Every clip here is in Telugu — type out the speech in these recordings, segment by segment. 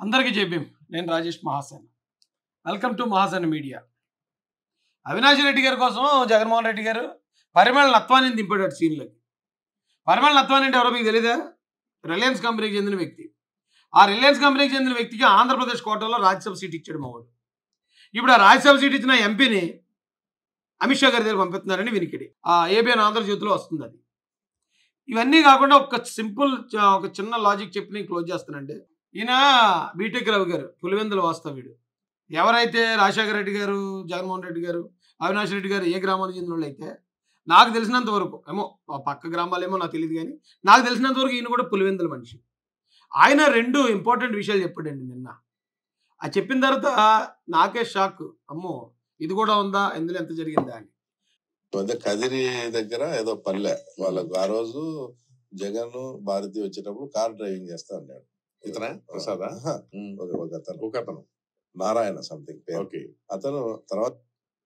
అందరికీ చెప్పాం నేను Rajesh Mahasen welcome to Mahasen media Avinash Reddy గారి కోసం జగన్మోహన్ రెడ్డి గారు పరిమళ నత్వాన్ని దింపాడు సీన్లోకి పరిమళ నత్వాన్ని అంటే ఎవరో మీకు తెలీదా రిలయన్స్ కంపెనీకి చెందిన వ్యక్తి ఆ రిలయన్స్ కంపెనీకి చెందిన వ్యక్తికి ఆంధ్రప్రదేశ్ కోటలో రాజ్యసభ సీట్ ఇచ్చాడు మావాడు ఇప్పుడు ఆ రాజ్యసభ సీట్ ఇచ్చిన ఎంపీని అమిత్ షా గారి దగ్గర పంపిస్తున్నారని వినికిడి ఆ ఏబిఎన్ ఆంధ్రజ్యోతిలో వస్తుంది అది ఇవన్నీ కాకుండా ఒక సింపుల్ ఒక చిన్న లాజిక్ చెప్పి నేను క్లోజ్ చేస్తానండి ఈయన బీటెక్ రవి గారు పులివెందుల వాస్తవ్యుడు ఎవరైతే రాజశేఖర రెడ్డి గారు జగన్మోహన్ రెడ్డి గారు అవినాష్ రెడ్డి గారు ఏ గ్రామానికి చెందిన వాళ్ళు అయితే నాకు తెలిసినంత వరకు ఏమో ఆ పక్క గ్రామాలేమో నాకు తెలియదు కానీ నాకు తెలిసినంత వరకు ఈయన కూడా పులివెందుల మనిషి ఆయన రెండు ఇంపార్టెంట్ విషయాలు చెప్పాడండి నిన్న ఆ చెప్పిన తర్వాత నాకే షాక్ అమ్మో ఇది కూడా ఉందా ఇందులో ఎంత జరిగిందా అని అదే కదిరి దగ్గర ఏదో పల్లె వాళ్ళకు ఆ రోజు జగన్ భారతి వచ్చేటప్పుడు కార్ డ్రైవింగ్ చేస్తా అన్నాడు ఇతనా? ప్రసాదా? ఆహా. ఉమ్. ఒక ఒక అతను ఒక అతను నారాయణ సంథింగ్ పేరు ఓకే అతను తర్వాత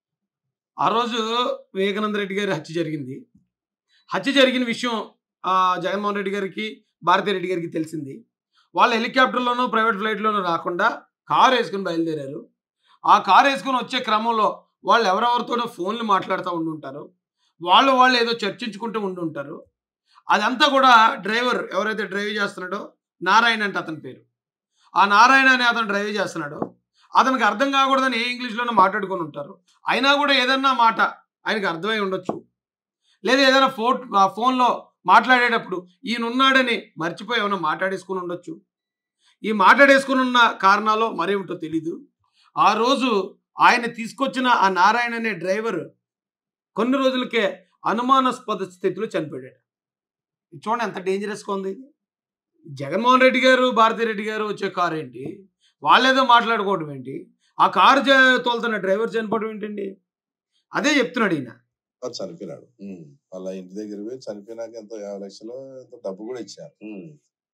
ఆ రోజు వివేకానంద రెడ్డి గారి హత్య జరిగింది హత్య జరిగిన విషయం ఆ, జగన్మోహన్ రెడ్డి గారికి భారతీ రెడ్డి గారికి తెలిసింది వాళ్ళు హెలికాప్టర్లోనూ ప్రైవేట్ ఫ్లైట్లోనూ రాకుండా కారు వేసుకుని బయలుదేరారు ఆ కారు వేసుకుని వచ్చే క్రమంలో వాళ్ళు ఎవరెవరితోనో ఫోన్లు మాట్లాడుతూ ఉండుంటారు వాళ్ళు వాళ్ళు ఏదో చర్చించుకుంటూ ఉండుంటారు అదంతా కూడా డ్రైవర్ ఎవరైతే డ్రైవ్ చేస్తున్నాడో నారాయణ అంటే అతని పేరు ఆ నారాయణ అనే అతను డ్రైవ్ చేస్తున్నాడో అతనికి అర్థం కాకూడదని ఏ ఇంగ్లీష్లోనో మాట్లాడుకొని ఉంటారు అయినా కూడా ఏదన్నా మాట ఆయనకు అర్థమై ఉండొచ్చు లేదా ఏదైనా ఫో ఆ ఫోన్లో మాట్లాడేటప్పుడు ఈయన ఉన్నాడని మర్చిపోయి ఏమైనా మాట్లాడేసుకుని ఉండొచ్చు ఈ మాట్లాడేసుకుని ఉన్న కారణాలు మరేమిటో తెలీదు ఆ రోజు ఆయన తీసుకొచ్చిన ఆ నారాయణ అనే డ్రైవర్ కొన్ని రోజులకే అనుమానాస్పద స్థితిలో చనిపోయాడు ఇది చూడండి ఎంత డేంజరస్గా ఉంది ఇది జగన్మోహన్ రెడ్డి గారు భారతీ రెడ్డి గారు వచ్చే కారు ఏంటి వాళ్ళేదో మాట్లాడుకోవడం ఏంటి ఆ కారు చే- తోలుతున్న డ్రైవర్ చనిపోవడం ఏంటండి అదే చెప్తున్నాడు ఈయన వాడు చనిపోయినాడు ఉమ్. వాళ్ళ ఇంటి దగ్గర పోయి చనిపోయినాక ఎంతో యాభై లక్షలు ఎంతో డబ్బు కూడా ఇచ్చారు ఉమ్.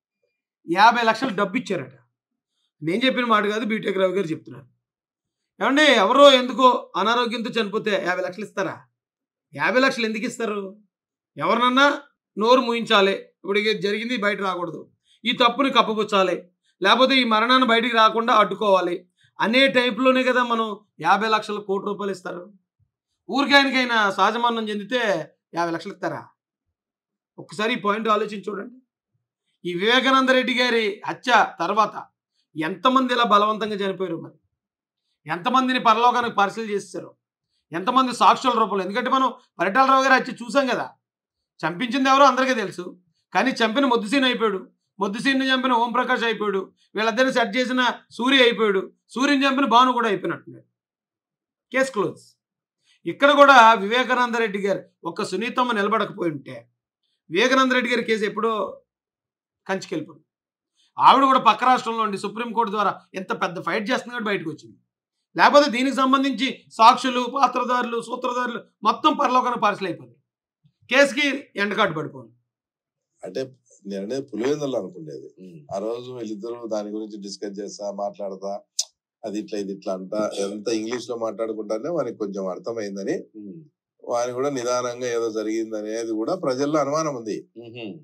యాభై లక్షలు డబ్బు ఇచ్చారట నేను చెప్పిన మాట కాదు బీటెక్ రవి గారు చెప్తున్నారు ఏమండి ఎవరో ఎందుకో అనారోగ్యంతో చనిపోతే యాభై లక్షలు ఇస్తారా యాభై లక్షలు ఎందుకు ఇస్తారు ఎవరినన్నా నోరు ముయించాలి ఇప్పుడు ఇది జరిగింది బయట రాకూడదు ఈ తప్పుని కప్పపుచ్చాలి లేకపోతే ఈ మరణాన్ని బయటికి రాకుండా అడ్డుకోవాలి అనే టైప్లోనే కదా మనం యాభై లక్షల కోటి రూపాయలు ఇస్తారు ఊరికి ఆయనకైనా సహజమరణం చెందితే యాభై లక్షలు ఇస్తారా ఒక్కసారి ఈ పాయింట్ ఆలోచించి చూడండి ఈ వివేకానంద రెడ్డి గారి హత్య తర్వాత ఎంతమంది ఇలా బలవంతంగా చనిపోయారు మరి ఎంతమందిని పరలోకానికి పరిశీలి చేస్తారు ఎంతమంది సాక్షుల రూపంలో ఎందుకంటే మనం పరిటాలరావు గారి హత్య చూసాం కదా చంపించింది ఎవరో అందరికీ తెలుసు కానీ చంపిన మొద్దుసీన్ అయిపోయాడు మొద్దుసీన్ని చంపిన ఓంప్రకాష్ అయిపోయాడు వీళ్ళిద్దరిని సెట్ చేసిన సూర్య అయిపోయాడు సూర్యుని చంపిన భాను కూడా అయిపోయినట్టున్నాడు కేస్ క్లోజ్ ఇక్కడ కూడా వివేకానంద రెడ్డి గారు ఒక్క సునీతమ్మ నిలబడకపోయి ఉంటే వివేకానంద రెడ్డి గారి కేసు ఎప్పుడో కంచికెళ్ళిపోయింది ఆవిడ కూడా పక్క రాష్ట్రంలో ఉండి సుప్రీంకోర్టు ద్వారా ఎంత పెద్ద ఫైట్ చేస్తుంది కాబట్టి బయటకు వచ్చింది లేకపోతే దీనికి సంబంధించి సాక్షులు పాత్రదారులు సూత్రధారులు మొత్తం పరలోకానికి పార్సల్ అయిపోయింది కేసుకి ఎండకాటు పడిపోయింది అంటే నేను అనేది పులివెందులు అనుకునేది ఉమ్. ఆ రోజు వీళ్ళిద్దరు దాని గురించి డిస్కస్ చేస్తా మాట్లాడతా అది ఇట్లా ఇది ఇట్లా అంట ఎంత ఇంగ్లీష్ లో మాట్లాడుకుంటానే వానికి కొంచెం అర్థమైందని ఉమ్. వాని కూడా నిదానంగా ఏదో జరిగింది అనేది కూడా ప్రజల్లో అనుమానం ఉంది ఉహుం.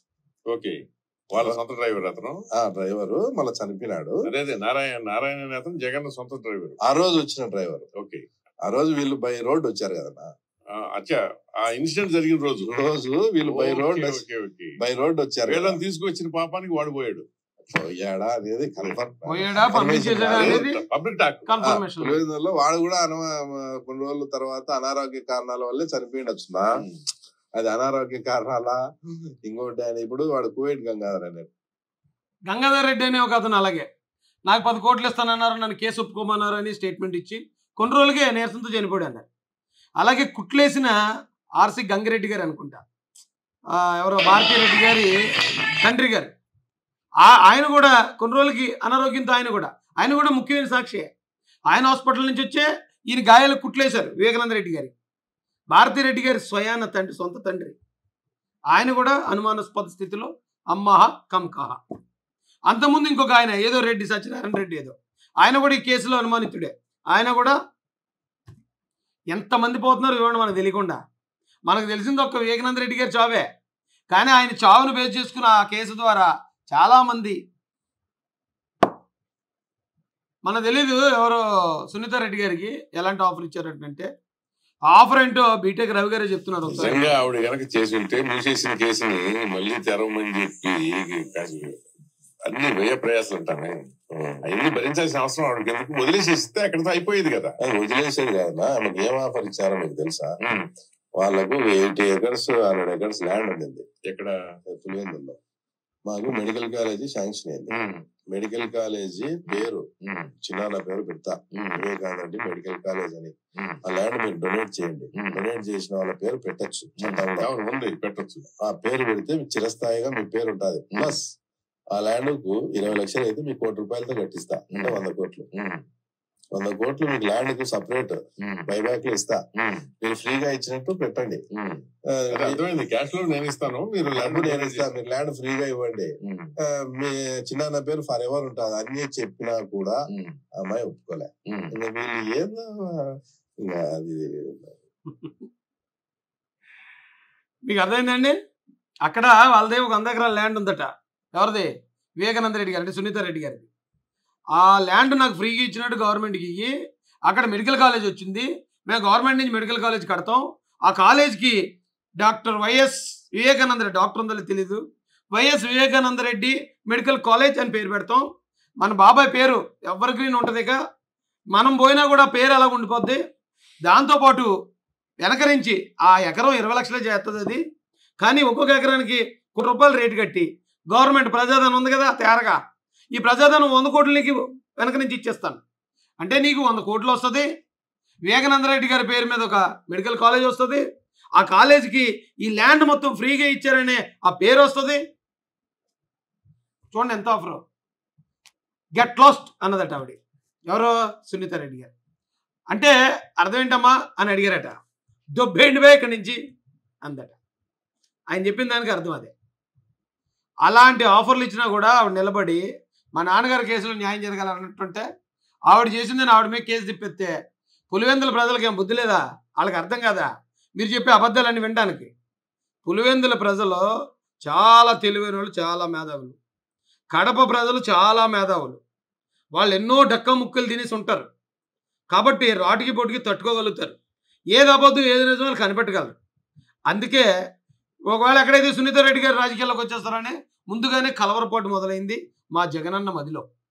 ఓకే వాళ్ళ సొంత డ్రైవర్ అతను ఆ డ్రైవర్ మళ్ళీ చనిపోయినాడు అదే అదే నారాయణ నారాయణ అనే అతను జగన్ సొంత డ్రైవర్ ఆ రోజు వచ్చిన డ్రైవర్ ఓకే ఆ రోజు వీళ్ళు బై రోడ్ వచ్చారు కదన్నా ఆ, అచ్చా ఆ ఇన్సిడెంట్ జరిగిన రోజు రోజు వీళ్ళు by road okay, okay, okay. By road వచ్చారు వీళ్ళని తీసుకొచ్చిన పాపానికి వాడు పోయాడు పోయాడా అనేది కన్ఫర్మ్ పోయాడా, పంపించేసాడా అనేది పబ్లిక్ టాక్ కన్ఫర్మేషన్ పులివెందుల్లో వాడు కూడా అనుమా కొన్ని రోజుల తర్వాత అనారోగ్య కారణాల వల్లే చనిపోయిండొచ్చునా అది అనారోగ్య కారణాలా ఇంకోటి ఆయన ఇప్పుడు వాడు కువైట్ గంగాధర్ అనేది గంగాధర్ రెడ్డి అనే ఒక అతను అలాగే నాకు పది కోట్లు ఇస్తానన్నారు నన్ను కేసు ఒప్పుకోమన్నారు అని స్టేట్మెంట్ ఇచ్చి కొన్ని రోజులకే నీరసంతో చనిపోయాడు అన్నారు అలాగే కుట్లేసిన ఆర్సి గంగిరెడ్డి గారు అనుకుంటా ఆ, ఎవరో భారతీ రెడ్డి గారి తండ్రి గారు ఆ- ఆయన కూడా కొన్ని రోజులకి అనారోగ్యంతో ఆయన కూడా ఆయన కూడా ముఖ్యమైన సాక్షి ఆయన హాస్పిటల్ నుంచి వచ్చే ఈయన గాయాలు కుట్లేశారు వివేకానంద రెడ్డి గారి భారతీ రెడ్డి గారి స్వయాన తండ్రి సొంత తండ్రి ఆయన కూడా అనుమానాస్పద స్థితిలో అమ్మహ కంకహ అంతకుముందు ఇంకొక ఆయన ఏదో రెడ్డి సత్యనారాయణ రెడ్డి ఏదో ఆయన కూడా ఈ కేసులో అనుమానితుడే ఆయన కూడా ఎంతమంది పోతున్నారు చూడండి మనకు తెలియకుండా మనకు తెలిసింది ఒక్క వివేకానంద రెడ్డి గారి చావే కానీ ఆయన చావును బేస్ చేసుకున్న ఆ కేసు ద్వారా చాలామంది మన తెలీదు ఎవరో సునీత రెడ్డి గారికి ఎలాంటి ఆఫర్ ఇచ్చారంటే ఆఫర్ ఏంటో బీటెక్ రవి గారే చెప్తున్నారు ఒకసారి నిజంగా ఆవిడ కనుక చేసి ఉంటే మూసేసిన కేసుని మళ్ళీ తెరవమని చెప్పి కాసి అన్ని వ్యయ ప్రయాసాలు ఉంటానే అవన్నీ భరించాల్సిన అవసరం ఆవిడకి ఎందుకు వదిలేసేస్తే అక్కడితో అయిపోయేది కదా అది వదిలేసేది కాదన్నా ఆమెకి ఏం ఆఫర్ ఇచ్చారో మీకు తెలుసా ఉమ్. వాళ్ళకు eighty acres hundred acres land ఉండింది ఇక్కడ పులివెందుల్లో మాకు మెడికల్ కాలేజీ శాంక్షన్ అయింది ఉమ్, మెడికల్ కాలేజీ పేరు ఉమ్, చిన్న పేరు పెడతా ఉమ్, వివేకానంద రెడ్డి మెడికల్ కాలేజ్ అని ఉమ్. ఆ ల్యాండ్ మీరు డొనేట్ చేయండి ఉమ్. డొనేట్ చేసిన వాళ్ళ పేరు పెట్టచ్చు చట్టంలో ఎవరు ఉంది పెట్టొచ్చు ఆ పేరు పెడితే మీకు చిరస్థాయిగా మీ పేరు ఉంటుంది ప్లస్ ఆ ల్యాండ్ కు ఇరవై లక్షలు అయితే మీకు కోటి రూపాయలతో కట్టిస్తా అంటే వంద కోట్లు ఉమ్, వంద కోట్లు మీకు ల్యాండ్ కు సపరేట్ ఉమ్, బైబ్యాక్ లో ఇస్తా ఉమ్, మీరు ఫ్రీగా ఇచ్చినట్టు పెట్టండి ఉమ్. ఆ, అది అర్థమైంది క్యాష్ లో నేను ఇస్తాను మీరు ల్యాండ్ డబ్బు నేను ఇస్తా మీరు ల్యాండ్ ఫ్రీగా ఇవ్వండి ఉమ్, ఆ, మీ చిన్న పేరు ఫర్ ఎవర్ ఉంటుంది అన్ని చెప్పినా కూడా ఉమ్, ఆ అమ్మాయి ఒప్పుకోలే ఉమ్. ఇంకా వీళ్ళు ఏందో ఇంకా అది మీకు అర్థమైందండి అక్కడ వాళ్ళదే ఒక వంద ఎకరాల ల్యాండ్ ఉందట ఎవరిది వివేకానంద రెడ్డి గారు అంటే సునీత రెడ్డి గారిది ఆ ల్యాండ్ నాకు ఫ్రీగా ఇచ్చినట్టు గవర్నమెంట్కి ఇయ్యి అక్కడ మెడికల్ కాలేజ్ వచ్చింది మేము గవర్నమెంట్ నుంచి మెడికల్ కాలేజ్ కడతాం ఆ కాలేజ్కి doctor YS Vivekananda Reddy doctor ఉందో లేదో తెలీదు YS Vivekananda Reddy medical college అని పేరు పెడతాం మన బాబాయ్ పేరు ఎవరి గ్రీన్ ఉంటుంది ఇక మనం పోయినా కూడా పేరు అలా ఉండిపోద్ది దాంతోపాటు వెనక నుంచి ఆ ఎకరం ఇరవై లక్షలే చేస్తుంది అది కానీ ఒక్కొక్క ఎకరానికి కోటి రూపాయలు రేటు కట్టి గవర్నమెంట్ ప్రజాధనం ఉంది కదా తేరగా ఈ ప్రజాధనం వంద కోట్లు నీకు వెనక నుంచి ఇచ్చేస్తాను అంటే నీకు వంద కోట్లు వస్తుంది వివేకానంద రెడ్డి గారి పేరు మీద ఒక మెడికల్ కాలేజ్ వస్తుంది ఆ కాలేజీకి ఈ ల్యాండ్ మొత్తం ఫ్రీగా ఇచ్చారనే ఆ పేరు వస్తుంది చూడండి ఎంత ఆఫర్ గెట్ లాస్ట్ అన్నదట ఆవిడ ఎవరో సునీత రెడ్డి గారు అంటే అర్థం ఏంటమ్మా అని అడిగారట దొబ్బేయండి బే ఇక్కడి నుంచి అందట ఆయన చెప్పిన దానికి అర్థం అదే అలాంటి ఆఫర్లు ఇచ్చినా కూడా ఆవిడ నిలబడి మా నాన్నగారి కేసులో న్యాయం జరగాలన్నట్టుంటే ఆవిడ చేసిందని ఆవిడ మీద కేసు తిప్పితే పులివెందుల ప్రజలకి ఏం బుద్ధి లేదా వాళ్ళకి అర్థం కాదా మీరు చెప్పే అబద్ధాలన్నీ వినడానికి పులివెందుల ప్రజలు చాలా తెలివైన వాళ్ళు చాలా మేధావులు కడప ప్రజలు చాలా మేధావులు వాళ్ళు ఎన్నో డక్క ముక్కలు తినేసి ఉంటారు కాబట్టి రాటికి పొట్టికి తట్టుకోగలుగుతారు ఏది అబద్ధం ఏది నిజం వాళ్ళు కనిపెట్టగలరు అందుకే ఒకవేళ ఎక్కడైతే సునీత రెడ్డి గారు రాజకీయాల్లోకి వచ్చేస్తారని ముందుగానే కలవరపాటు మొదలైంది మా జగనన్న మదిలో